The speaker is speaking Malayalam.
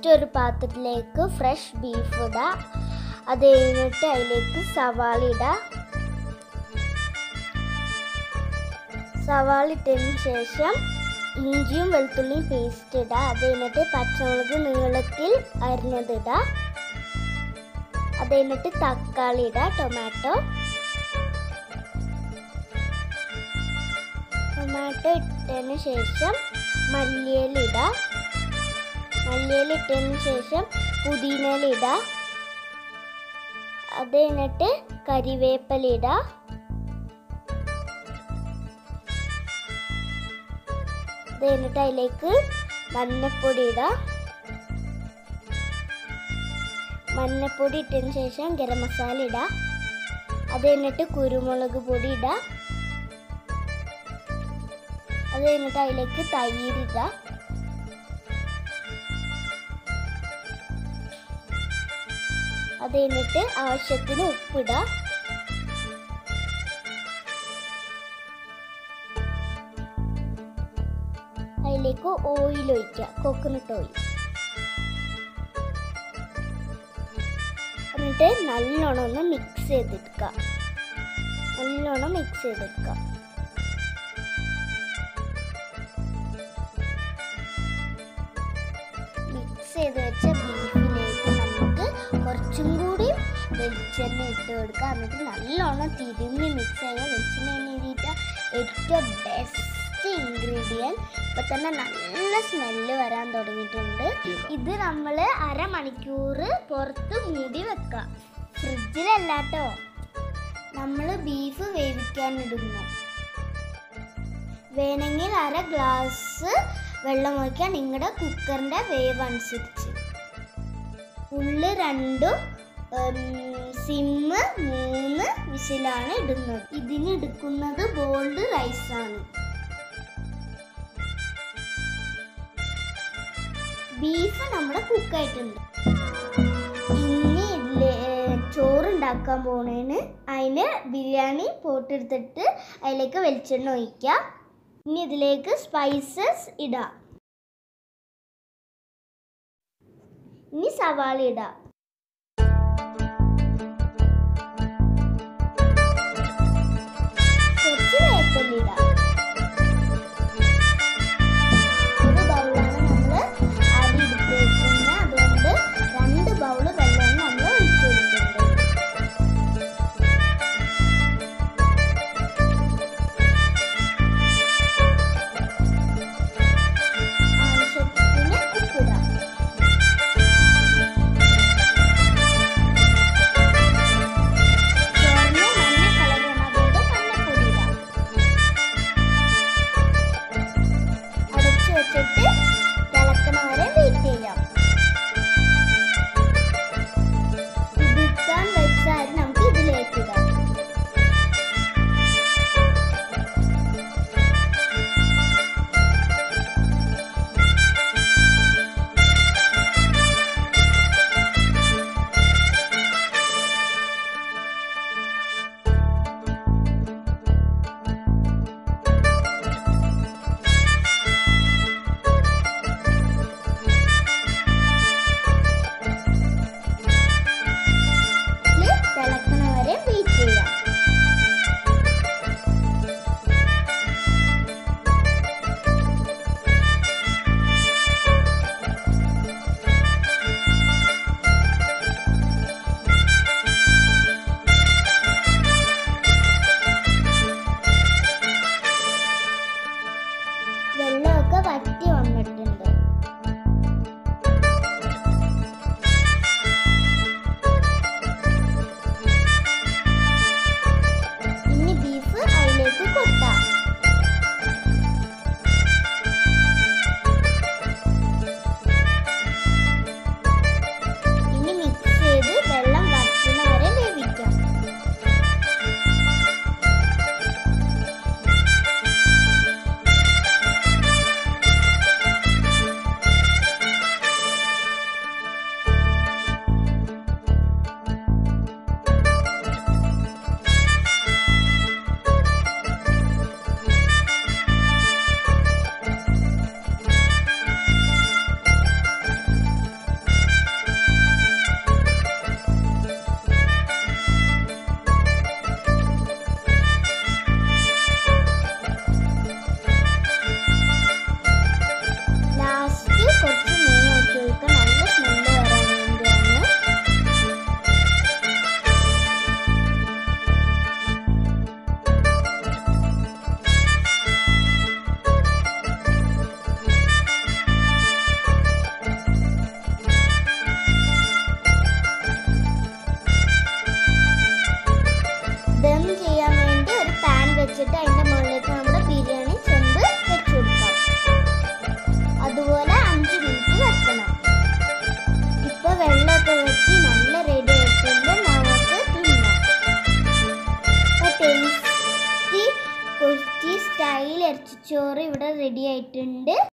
ഫസ്റ്റ് ഒരു പാത്രത്തിലേക്ക് ഫ്രഷ് ബീഫ് ഇടുക അത് കഴിഞ്ഞിട്ട് അതിലേക്ക് സവാള ഇടുക സവാള ഇട്ടതിന് ശേഷം ഇഞ്ചിയും വെളുത്തുള്ളിയും പേസ്റ്റ് ഇടുക അത് കഴിഞ്ഞിട്ട് പച്ചമുളക് നീളത്തിൽ അരിഞ്ഞത് ഇടുക അത് കഴിഞ്ഞിട്ട് തക്കാളി ഇടുക ടൊമാറ്റോ ടൊമാറ്റോ ഇട്ടതിന് ശേഷം മല്ലിയില ഇടുക മല്ലിയില ഇട്ടതിന് ശേഷം പുതിനയില ഇടുക അത് കഴിഞ്ഞിട്ട് കരിവേപ്പില ഇടുക അത് കഴിഞ്ഞിട്ട് അതിലേക്ക് മഞ്ഞപ്പൊടി ഇടുക മഞ്ഞപ്പൊടി ഇട്ടതിന് ശേഷം ഗരം മസാല ഇടുക അത് കഴിഞ്ഞിട്ട് കുരുമുളക് പൊടി ഇടുക അത് കഴിഞ്ഞിട്ട് അതിലേക്ക് തൈര് ഇടുക അത് കഴിഞ്ഞിട്ട് ആവശ്യത്തിന് ഉപ്പിടുക അതിലേക്ക് ഓയിൽ ഒഴിക്കുക കോക്കനട്ട് ഓയിൽ എന്നിട്ട് നല്ലോണം ഒന്ന് മിക്സ് ചെയ്തെടുക്കുക നല്ലോണം മിക്സ് ചെയ്തെടുക്കുക മിക്സ് ചെയ്ത് വെച്ച ബീഫിലേക്ക് നമുക്ക് കുറച്ചും കൂടി വെളിച്ചെണ്ണ ഇട്ട് കൊടുക്കുക എന്നിട്ട് നല്ലോണം തിരുമ്മി മിക്സ് ചെയ്യുക വെളിച്ചെണ്ണ എണ്ണീട്ട് ഏറ്റവും ബെസ്റ്റ് ഇൻഗ്രീഡിയൻറ്റ് ഇപ്പൊ തന്നെ നല്ല സ്മെല്ല് വരാൻ തുടങ്ങിയിട്ടുണ്ട് ഇത് നമ്മൾ അരമണിക്കൂർ പുറത്ത് മൂടി വെക്കാം ഫ്രിഡ്ജിലല്ലാട്ടോ നമ്മൾ ബീഫ് വേവിക്കാൻ ഇടുന്നു വേണമെങ്കിൽ അര ഗ്ലാസ് വെള്ളം ഒഴിക്കാൻ നിങ്ങളുടെ കുക്കറിൻ്റെ വേവ് അനുസരിച്ച് ഉള്ളി രണ്ടും ഉം, സിമ്മ് മൂന്ന് വിസിലാണ് ഇടുന്നത് ഇതിന് എടുക്കുന്നത് ബോൾഡ് റൈസാണ് ബീഫ് നമ്മുടെ കുക്കായിട്ടുണ്ട് ഇനി ഇതില് ചോറുണ്ടാക്കാൻ പോണേന് അതിന് ബിരിയാണി പോട്ടെടുത്തിട്ട് അതിലേക്ക് വെളിച്ചെണ്ണ ഒഴിക്കുക ഇനി ഇതിലേക്ക് സ്പൈസസ് ഇടാം ഇനി സവാള ഇടാം കുറച്ച് വേപ്പല്ല ഇടാം ഒരു ബൗളാണ് നമ്മൾ അരി എടുത്തേക്കുന്നത് അതുകൊണ്ട് രണ്ട് ബൗള് വെള്ളമാണ് നമ്മൾ ഒഴിച്ചു കൊടുക്കുന്നത് ആവശ്യത്തിന് ഉപ്പിടാം എടുത്തിട്ട് അതിന്റെ മുകളിലേക്ക് നമ്മുടെ ബിരിയാണി ചെമ്പ് വെച്ച് കൊടുക്കാം അതുപോലെ അഞ്ച് മിനിറ്റ് വെക്കണം ഇപ്പൊ വെള്ളമൊക്കെ വെച്ച് നല്ല റെഡി ആയിട്ടുണ്ട് നമുക്ക് തിന്നാം ഇപ്പൊ ടേസ്റ്റി കൊച്ചി സ്റ്റൈൽ ഇറച്ചിച്ചോറ് ഇവിടെ റെഡി ആയിട്ടുണ്ട്